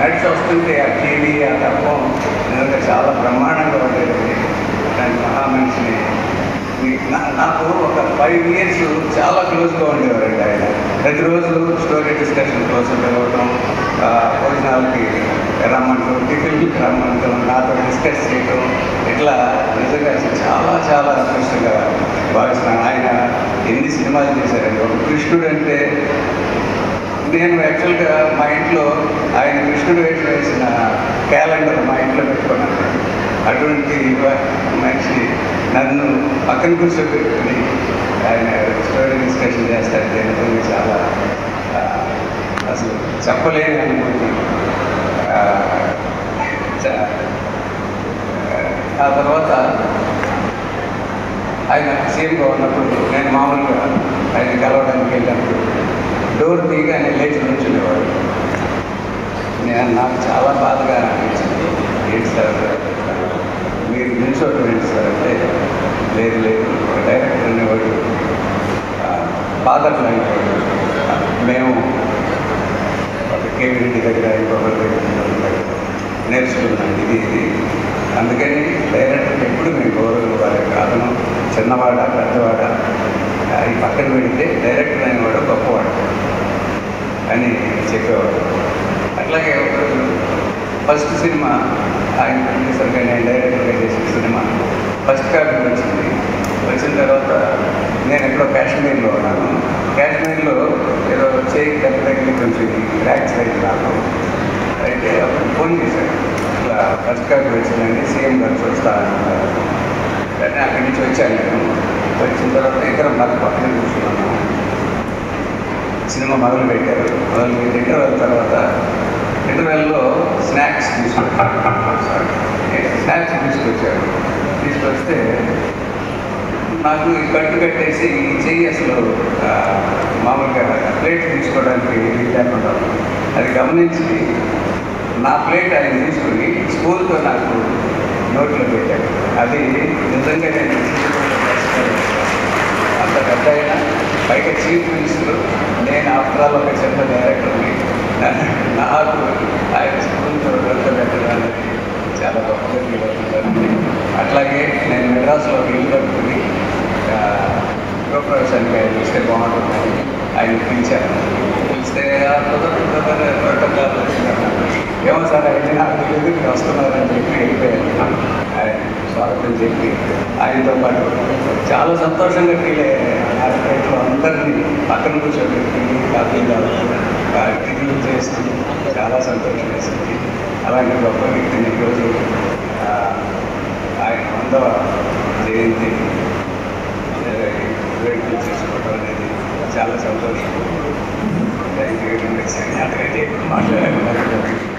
నడిచి వస్తుంటే ఆ టీవీ ఆ తత్వం నిజంగా చాలా బ్రహ్మాండంగా ఉండేది అలాంటి మహా మనిషిని మీ- నా- నాకు ఒక ఫైవ్ ఇయర్స్ చాలా క్లోజ్గా ఉండేవారండి ఆయన ప్రతిరోజు స్టోరీ డిస్కషన్ కోసం పిలవటం ఆ, భోజనాలకి రమ్మంటూ టిఫిన్కి రమ్మంటూ నాతో డిస్కస్ చేయటం ఇట్లా నిజంగా చాలా చాలా అదృష్టంగా భావిస్తున్నాను ఆయన ఎన్ని సినిమాలు చేశారండి ఒక కృష్ణుడు అంటే నేను యాక్చువల్గా మా ఇంట్లో ఆయన కృష్ణుడు వేషం వేసిన క్యాలెండర్ మా ఇంట్లో పెట్టుకున్నాను అటువంటి వ- మనిషి నన్ను పక్కన కూర్చోబెట్టుకుని ఆయన స్టోరీ డిస్కషన్ చేస్తారంటే నిజంగా చాలా ఆ, అసలు చెప్పలేని అనుభూతి ఆ, చ- ఆ తర్వాత ఆయన సీఎంగా ఉన్నప్పుడు నేను మామూలుగా ఆయన కలవడానికి వెళ్ళినప్పుడు డోర్ తీయగానే లేచి నుంచునేవాడు నేను నాకు చాలా బాధగా అనిపించింది ఏంటి సార్ మీరు నిల్చోవడం ఏంటి సార్ అంటే లేదు లేదు ఒక డైరెక్టర్ అనేవాడు బాధట్లు అయిపోయాడు మేము ఒక కేవీ రెడ్డి దగ్గర ఇంకొకరి దగ్గర ఇంకొకరి దగ్గర నేర్చుకున్నాం ఇది ఇది అందుకని డైరెక్టర్కి ఎప్పుడు మేము గౌరవం ఇవ్వాలి కాదను చిన్నవాడ పెద్దవాడ అది పక్కన పెడితే డైరెక్టర్ అనేవాడు గొప్పవాడు అని చెప్పేవాడు అట్లాగే ఒకరోజు ఫస్ట్ సినిమా ఆయన ప్రొడ్యూసర్గా నేను డైరెక్టర్గా చేసిన సినిమా ఫస్ట్ కాపీ వచ్చింది వచ్చిన తర్వాత నేను ఎక్కడో కాశ్మీర్లో ఉన్నాను కాశ్మీర్లో ఏదో చేయి దెబ్బ తగిలి కొంచెం క్రాక్స్ అయితే నాకు అయితే అప్పుడు ఫోన్ చేశాడు ఇట్లా ఫస్ట్ కాపీ వచ్చిందండి సీఎం గారు చూస్తా అన్నారు కానీ అక్కడి నుంచి వచ్చాను నేను వచ్చిన తర్వాత ఇద్దరం నాకు పక్కన కూర్చున్నాను సినిమా మొదలు పెట్టారు మొదలు పెట్టి ఇంటర్వెల్ తర్వాత ఇంటర్వెల్లో స్నాక్స్ తీసుకొచ్చారు స్నాక్స్ తీసుకొచ్చారు తీసుకొస్తే నాకు ఈ కట్టు కట్టేసి ఈ చెయ్యి అసలు ఆ, మామూలుగా ప్లేట్ తీసుకోవడానికి వీలు లేకుండా ఉంది. అది గమనించి నా ప్లేట్ ఆయన తీసుకుని స్పూన్తో నాకు నోట్లో పెట్టాడు అది నిజంగా నేను అంత పెద్ద అయినా పైగా చీఫ్ మినిస్టర్ నేను ఆఫ్టర్ ఆల్ ఒక చిన్న డైరెక్టర్ని నా- నాకు ఆయన స్కూల్తో పెట్టడం అనేది చాలా గొప్పగా ఫీల్ అవుతుందండి అట్లాగే నేను మెడ్రాస్లో ఒక ఇల్లు కట్టుకుని ఆ, గృహప్రవేశానికి ఆయన వస్తే బాగుంటుందని ఆయన పిలిచాను పిలిస్తే "ఆ, కుదరదు, కుదరదు, ప్రోటోకాల్ వచ్చిందన్నాడు. ఏమో సార్ అయితే నాకు తెలియదు మీరు వస్తున్నారని చెప్పి వెళ్ళిపోయాను ఆయన స్వాగతం చెప్పి ఆయనతో పాటు చాలా సంతోషంగా ఫీల్ అయ్యాను ఆర్కిటెక్ట్లో అందరినీ పక్కన కూర్చోబెట్టి కాఫీ తాగుతూ టిఫిన్ చేస్తూ చాలా సంతోషం వేసింది అలాంటి గొప్ప వ్యక్తిని ఈరోజు ఆ, ఆయన వందవ జయంతి వేడుకలు చేసుకోవడం అనేది చాలా సంతోషం థ్యాంక్ యూ వెరీ మచ్ మాట్లాడారు